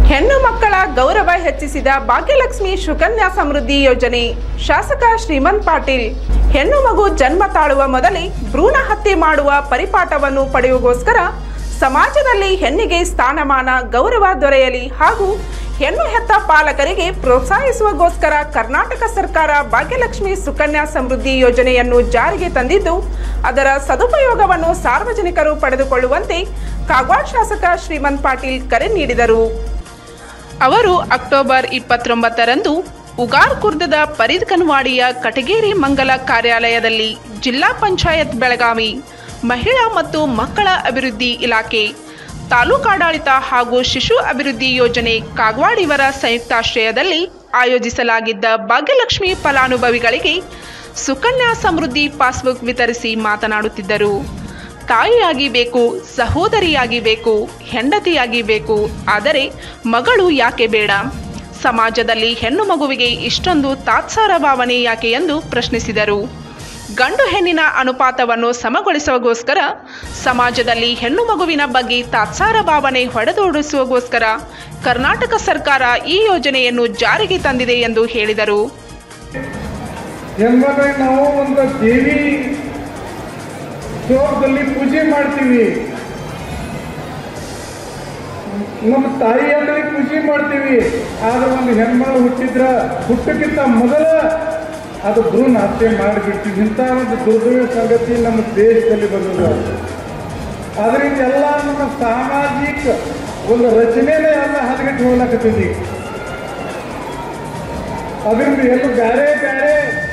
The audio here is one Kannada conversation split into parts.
ಹೆಣ್ಣು ಮಕ್ಕಳ ಗೌರವ ಹೆಚ್ಚಿಸಿದ ಭಾಗ್ಯಲಕ್ಷ್ಮಿ ಸುಕನ್ಯಾ ಸಮೃದ್ಧಿ ಯೋಜನೆ ಶಾಸಕ ಶ್ರೀಮಂತ್ ಪಾಟೀಲ್ ಹೆಣ್ಣು ಮಗು ಜನ್ಮ ತಾಳುವ ಮೊದಲೇ ಭ್ರೂಣ ಹತ್ಯೆ ಮಾಡುವ ಪರಿಪಾಠವನ್ನು ಪಡೆಯುವಗೋಸ್ಕರ ಸಮಾಜದಲ್ಲಿ ಹೆಣ್ಣಿಗೆ ಸ್ಥಾನಮಾನ ಗೌರವ ದೊರೆಯಲಿ ಹಾಗೂ ಹೆಣ್ಣು ಹೆತ್ತ ಪಾಲಕರಿಗೆ ಪ್ರೋತ್ಸಾಹಿಸುವಗೋಸ್ಕರ ಕರ್ನಾಟಕ ಸರ್ಕಾರ ಭಾಗ್ಯಲಕ್ಷ್ಮಿ ಸುಕನ್ಯಾ ಸಮೃದ್ಧಿ ಯೋಜನೆಯನ್ನು ಜಾರಿಗೆ ತಂದಿದ್ದು ಅದರ ಸದುಪಯೋಗವನ್ನು ಸಾರ್ವಜನಿಕರು ಪಡೆದುಕೊಳ್ಳುವಂತೆ ಕಾಗವಾಡ ಶಾಸಕ ಶ್ರೀಮಂತ್ ಪಾಟೀಲ್ ಕರೆ ನೀಡಿದರು ಅವರು ಅಕ್ಟೋಬರ್ ಇಪ್ಪತ್ತೊಂಬತ್ತರಂದು ಉಗಾರ್ ಕುರ್ದದ ಫರೀದ್ ಕನ್ವಾಡಿಯ ಕಟಗೇರಿ ಮಂಗಲ ಕಾರ್ಯಾಲಯದಲ್ಲಿ ಜಿಲ್ಲಾ ಪಂಚಾಯತ್ ಬೆಳಗಾವಿ ಮಹಿಳಾ ಮತ್ತು ಮಕ್ಕಳ ಅಭಿವೃದ್ಧಿ ಇಲಾಖೆ ತಾಲೂಕಾಡಳಿತ ಹಾಗೂ ಶಿಶು ಅಭಿವೃದ್ಧಿ ಯೋಜನೆ ಕಾಗವಾಡ ಇವರ ಸಂಯುಕ್ತಾಶ್ರಯದಲ್ಲಿ ಆಯೋಜಿಸಲಾಗಿದ್ದ ಭಾಗ್ಯಲಕ್ಷ್ಮಿ ಫಲಾನುಭವಿಗಳಿಗೆ ಸುಕನ್ಯಾ ಸಮೃದ್ಧಿ ಪಾಸ್ಬುಕ್ ವಿತರಿಸಿ ಮಾತನಾಡುತ್ತಿದ್ದರು ತಾಯಿಯಾಗಿ ಬೇಕು ಸಹೋದರಿಯಾಗಿ ಬೇಕು ಹೆಂಡತಿಯಾಗಿ ಬೇಕು ಆದರೆ ಮಗಳು ಯಾಕೆ ಬೇಡ ಸಮಾಜದಲ್ಲಿ ಹೆಣ್ಣು ಮಗುವಿಗೆ ಇಷ್ಟೊಂದು ತಾತ್ಸಾರ ಭಾವನೆ ಯಾಕೆ ಎಂದು ಪ್ರಶ್ನಿಸಿದರು ಗಂಡು ಹೆಣ್ಣಿನ ಅನುಪಾತವನ್ನು ಸಮಗೊಳಿಸುವಗೋಸ್ಕರ ಸಮಾಜದಲ್ಲಿ ಹೆಣ್ಣು ಮಗುವಿನ ಬಗ್ಗೆ ತಾತ್ಸಾರ ಭಾವನೆ ಹೊಡೆದೋಡಿಸುವಗೋಸ್ಕರ ಕರ್ನಾಟಕ ಸರ್ಕಾರ ಈ ಯೋಜನೆಯನ್ನು ಜಾರಿಗೆ ತಂದಿದೆ ಎಂದು ಹೇಳಿದರು ಹೆಣ್ಮಕ್ಳಿಗೆ ನಾವು ಒಂದು ದೇವಿ ಶ್ಲೋಕದಲ್ಲಿ ಪೂಜೆ ಮಾಡ್ತೀವಿ ನಮ್ಮ ತಾಯಿ ಅಂದ್ರೆ ಪೂಜೆ ಮಾಡ್ತೀವಿ ಆದ್ರೆ ಒಂದು ಹೆಣ್ಮಗಳು ಹುಟ್ಟಿದ್ರ ಹುಟ್ಟಕ್ಕಿಂತ ಮೊದಲ ಅದು ಭ್ರೂಣ ಹತ್ಯೆ ಮಾಡಿಬಿಡ್ತೀವಿ ಇಂಥ ಒಂದು ದುರ್ದೈವ ಸಂಗತಿ ನಮ್ಮ ದೇಶದಲ್ಲಿ ಬಂದದ ಅದರಿಂದ ಎಲ್ಲ ನಮ್ಮ ಸಾಮಾಜಿಕ ಒಂದು ರಚನೆನೇ ಎಲ್ಲ ಹದಗೆಟ್ಟು ಹೋಗ್ಲಾಕತ್ತಿದೆ ಅದರಿಂದ ಎಲ್ಲ ಬೇರೆ ಬೇರೆ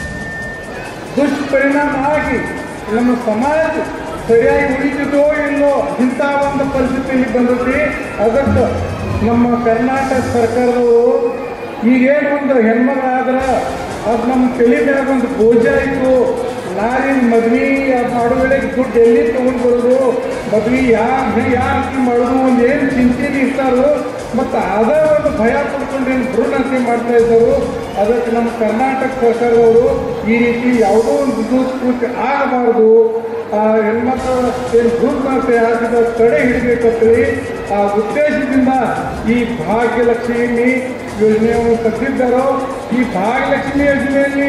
ದುಷ್ಪರಿಣಾಮ ಆಗಿ ನಮ್ಮ ಸಮಾಜ ಸರಿಯಾಗಿ ಉಳಿತಿದೋ ಇಲ್ಲೋ ಇಂಥ ಒಂದು ಪರಿಸ್ಥಿತಿಯಲ್ಲಿ ಬಂದೈತಿ ಅದಕ್ಕೆ ನಮ್ಮ ಕರ್ನಾಟಕ ಸರ್ಕಾರದವರು ಈಗೇನು ಒಂದು ಹೆಣ್ಮಗಳಾದ್ರೆ ಅದು ನಮ್ಮ ತಲೆ ಮ್ಯಾಗ ಒಂದು ಬೋಜ ಆಯಿತು ನಾರಿನ ಮದ್ವೆ ಅದು ಮಾಡೋ ವೇಳೆಗೆ ದುಡ್ಡು ಎಲ್ಲಿ ತೊಗೊಂಡು ಬರೋದು ಮದ್ವೆ ಯಾರು ಯಾವ ರೀತಿ ಮಾಡೋದು ಒಂದು ಏನು ಚಿಂತೆಲಿ ಇರ್ತಾರೋ ಮತ್ತು ಅದೇ ಒಂದು ಭಯ ಪಡ್ಕೊಂಡು ಏನು ಭ್ರೂಣಹತ್ಯೆ ಮಾಡ್ತಾ ಇದ್ದರು ಅದಕ್ಕೆ ನಮ್ಮ ಕರ್ನಾಟಕ ಸರ್ಕಾರದವರು ಈ ರೀತಿ ಯಾವುದೋ ಒಂದು ದುಷ್ಕೃತ್ಯ ಆಗಬಾರ್ದು ಆ ಹೆಣ್ಮಕ್ಳು ಏನು ಭ್ರೂಣಹತ್ಯೆ ಆಗಿದ ತಡೆ ಹಿಡಿಬೇಕಂತೇಳಿ ಆ ಉದ್ದೇಶದಿಂದ ಈ ಭಾಗ್ಯಲಕ್ಷ್ಮಿ ಯೋಜನೆಯನ್ನು ತಂದಿದ್ದಾರೋ ಈ ಭಾಗ್ಯಲಕ್ಷ್ಮಿ ಯೋಜನೆಯಲ್ಲಿ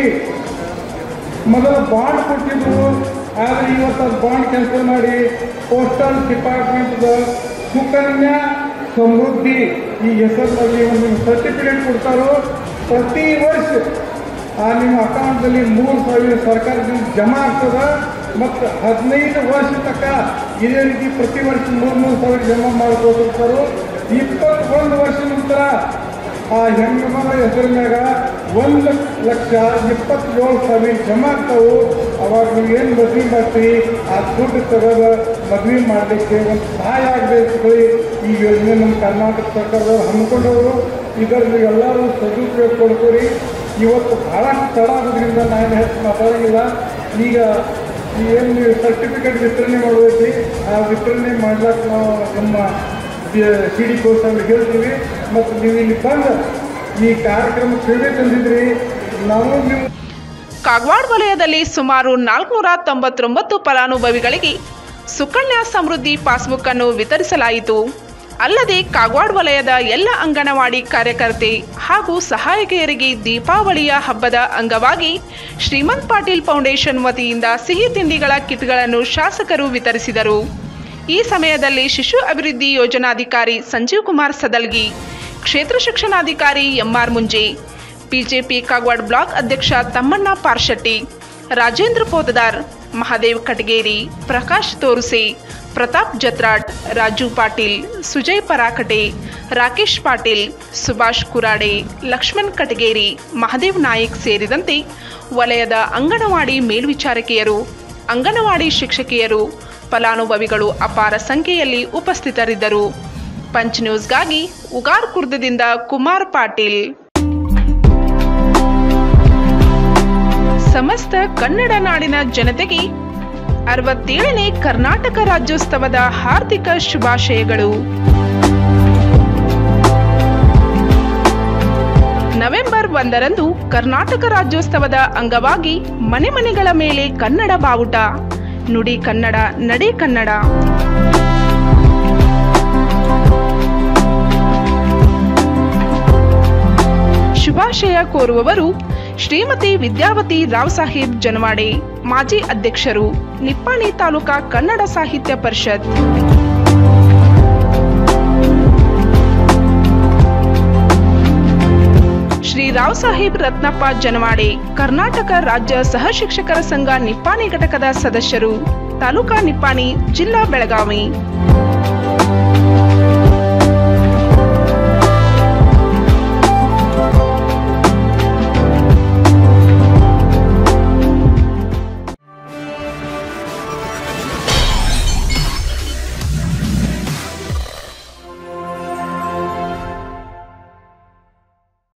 ಮೊದಲ ಬಾಂಡ್ ಕೊಟ್ಟಿದ್ರು ಆದರೆ ಇವತ್ತು ಅದು ಬಾಂಡ್ ಕ್ಯಾನ್ಸಲ್ ಮಾಡಿ ಪೋಸ್ಟಲ್ ಡಿಪಾರ್ಟ್ಮೆಂಟ್ದ ಸುಕನ್ಯಾ ಸಮೃದ್ಧಿ ಈ ಹೆಸರಿನಲ್ಲಿ ಒಂದು ಸರ್ಟಿಫಿಕೇಟ್ ಕೊಡ್ತಾರೋ ಪ್ರತಿ ವರ್ಷ ಆ ನಿಮ್ಮ ಅಕೌಂಟಲ್ಲಿ ಮೂರು ಸಾವಿರ ಸರ್ಕಾರದಿಂದ ಜಮಾ ಆಗ್ತದ ಮತ್ತು ಹದಿನೈದು ವರ್ಷ ತನಕ ಇದೇ ರೀತಿ ಪ್ರತಿ ವರ್ಷ ಮೂರು ಮೂರು ಸಾವಿರ ಜಮಾ ಮಾಡ್ಕೊತಿರ್ತಾರೋ ಇಪ್ಪತ್ತೊಂದು ವರ್ಷ ನಂತರ ಆ ಹೆಣ್ಣು ಮಗಳ ಹೆಸರಿನಾಗ ಒಂದು ಲಕ್ಷ ಇಪ್ಪತ್ತೇಳು ಸಾವಿರ ಜಮಾ ಆಗ್ತಾವು ಅವಾಗ ನೀವು ಏನು ಮದ್ವೆ ಮಾಡ್ತೀರಿ ಆ ದುಡ್ಡು ತಗೋದ ಮದ್ವೆ ಮಾಡಲಿಕ್ಕೆ ಒಂದು ಸಹಾಯ ಆಗಬೇಕು ಹೇಳಿ ಈ ಯೋಜನೆ ನಮ್ಮ ಕರ್ನಾಟಕ ಸರ್ಕಾರದವ್ರು ಹಮ್ಮಿಕೊಂಡವರು ಇದರಲ್ಲಿ ಎಲ್ಲರೂ ಸದುಪಯೋಗ ಕೊಡ್ತೀರಿ ಇವತ್ತು ಭಾಳಷ್ಟು ತಡ ಆಗೋದ್ರಿಂದ ನಾನು ಹೆಚ್ಚು ಮಾತಾಡೋಂಗಿಲ್ಲ ಈಗ ಈ ಏನು ನೀವು ಸರ್ಟಿಫಿಕೇಟ್ ವಿತರಣೆ ಮಾಡಬೇಕು ಆ ವಿತರಣೆ ಮಾಡ್ಲಿಕ್ಕೆ ನಾವು ನಮ್ಮ ಸಿ ಡಿ ಕೋರ್ಸ್ ಅವ್ರಿಗೆ ಹೇಳ್ತೀವಿ ಮತ್ತು ನೀವು ಇಲ್ಲಿ ಬಂದು ಈ ಕಾರ್ಯಕ್ರಮ ಸೇವೆ ತಂದಿದ್ರಿ ನಾವು ನೀವು ಕಾಗವಾಡ ವಲಯದಲ್ಲಿ ಸುಮಾರು ನಾಲ್ಕುನೂರ ತೊಂಬತ್ತೊಂಬತ್ತು ಫಲಾನುಭವಿಗಳಿಗೆ ಸುಕನ್ಯಾ ಸಮೃದ್ಧಿ ಪಾಸ್ಬುಕ್ ಅನ್ನು ವಿತರಿಸಲಾಯಿತು ಅಲ್ಲದೆ ಕಾಗವಾಡ ವಲಯದ ಎಲ್ಲ ಅಂಗನವಾಡಿ ಕಾರ್ಯಕರ್ತೆ ಹಾಗೂ ಸಹಾಯಕಿಯರಿಗೆ ದೀಪಾವಳಿಯ ಹಬ್ಬದ ಅಂಗವಾಗಿ ಶ್ರೀಮಂತ್ ಪಾಟೀಲ್ ಫೌಂಡೇಶನ್ ವತಿಯಿಂದ ಸಿಹಿ ತಿಂಡಿಗಳ ಕಿಟ್ಗಳನ್ನು ಶಾಸಕರು ವಿತರಿಸಿದರು ಈ ಸಮಯದಲ್ಲಿ ಶಿಶು ಅಭಿವೃದ್ಧಿ ಯೋಜನಾಧಿಕಾರಿ ಸಂಜೀವ್ ಕುಮಾರ್ ಸದಲ್ಗಿ ಕ್ಷೇತ್ರ ಶಿಕ್ಷಣಾಧಿಕಾರಿ ಎಂಆರ್ ಮುಂಜೆ ಬಿಜೆಪಿ ಕಾಗವಾಡ ಬ್ಲಾಕ್ ಅಧ್ಯಕ್ಷ ತಮ್ಮಣ್ಣ ಪಾರ್ಶೆಟ್ಟಿ ರಾಜೇಂದ್ರ ಪೋತದಾರ್ ಮಹಾದೇವ್ ಕಟಗೇರಿ ಪ್ರಕಾಶ್ ತೋರುಸೆ ಪ್ರತಾಪ್ ಜತ್ರಾಟ್ ರಾಜು ಪಾಟೀಲ್ ಸುಜಯ್ ಪರಾಕಟೆ ರಾಕೇಶ್ ಪಾಟೀಲ್ ಸುಭಾಷ್ ಕುರಾಡೆ ಲಕ್ಷ್ಮಣ್ ಕಟಗೇರಿ ಮಹದೇವ್ ನಾಯಕ್ ಸೇರಿದಂತೆ ವಲಯದ ಅಂಗನವಾಡಿ ಮೇಲ್ವಿಚಾರಕಿಯರು ಅಂಗನವಾಡಿ ಶಿಕ್ಷಕಿಯರು ಫಲಾನುಭವಿಗಳು ಅಪಾರ ಸಂಖ್ಯೆಯಲ್ಲಿ ಉಪಸ್ಥಿತರಿದ್ದರು ಪಂಚ್ ನ್ಯೂಸ್ಗಾಗಿ ಉಗಾರ್ ಕುರ್ದದಿಂದ ಕುಮಾರ್ ಪಾಟೀಲ್ ಸಮಸ್ತ ಕನ್ನಡ ನಾಡಿನ ಜನತೆಗೆ ಅರವತ್ತೇಳನೇ ಕರ್ನಾಟಕ ರಾಜ್ಯೋತ್ಸವದ ಹಾರ್ದಿಕ ಶುಭಾಶಯಗಳು ನವೆಂಬರ್ ಒಂದರಂದು ಕರ್ನಾಟಕ ರಾಜ್ಯೋತ್ಸವದ ಅಂಗವಾಗಿ ಮನೆ ಮನೆಗಳ ಮೇಲೆ ಕನ್ನಡ ಬಾವುಟ ನುಡಿ ಕನ್ನಡ ನಡೆ ಕನ್ನಡ ಶುಭಾಶಯ ಕೋರುವವರು ಶ್ರೀಮತಿ ವಿದ್ಯಾವತಿ ರಾವ್ ಸಾಹೇಬ್ ಜನವಾಡೆ ಮಾಜಿ ಅಧ್ಯಕ್ಷರು ನಿಪ್ಪಾಣಿ ತಾಲೂಕಾ ಕನ್ನಡ ಸಾಹಿತ್ಯ ಪರಿಷತ್ ಶ್ರೀ ರಾವ್ ಸಾಹೇಬ್ ರತ್ನಪ್ಪ ಜನವಾಡೆ ಕರ್ನಾಟಕ ರಾಜ್ಯ ಸಹ ಶಿಕ್ಷಕರ ಸಂಘ ನಿಪ್ಪಾಣಿ ಘಟಕದ ಸದಸ್ಯರು ತಾಲೂಕಾ ನಿಪ್ಪಾಣಿ ಜಿಲ್ಲಾ ಬೆಳಗಾವಿ